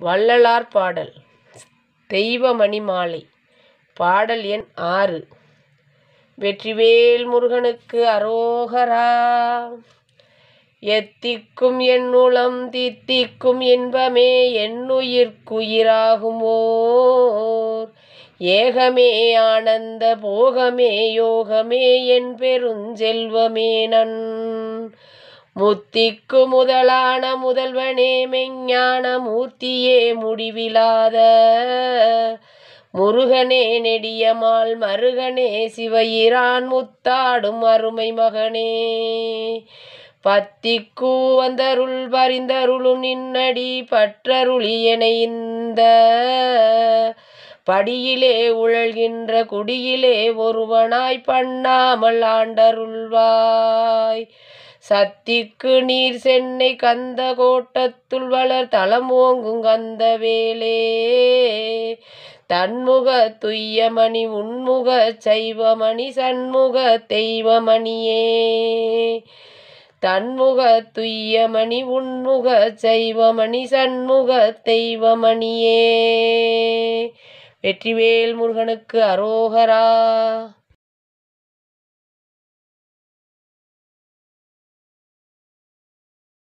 வள்ளலார் பாடல் தெய்வமணி மாலை பாடல் எண் ஆறு வெற்றிவேல் முருகனுக்கு அரோகரா எத்திக்கும் என்னுளம் தித்திக்கும் இன்பமே என்னுயிர்க்குயிராகுமோர் ஏகமே ஆனந்த போகமே யோகமே என் பெருஞ்செல்வமே நன் முத்திக்கு முதலான முதல்வனே மெஞ்ஞான மூர்த்தியே முடிவிலாத முருகனே நெடியமால் மருகனே சிவயிரான் முத்தாடும் அருமை மகனே பத்திக்கு வந்தருள் பரிந்தருளும் நின்னடி பற்றருளி என இந்த படியிலே உழல்கின்ற குடியிலே ஒருவனாய் பண்ணாமல் ஆண்டருள்வாய் சத்திக்கு நீர் சென்னை கந்த கோட்டத்துள் வளர் தலம் ஓங்கும் கந்த வேலே தன்முக துய்யமணி உன்முக சைவமணி சண்முக தெய்வமணியே தன்முக துய்யமணி உன்முக சைவமணி சண்முக தெய்வமணியே வெற்றிவேல் முருகனுக்கு அரோகரா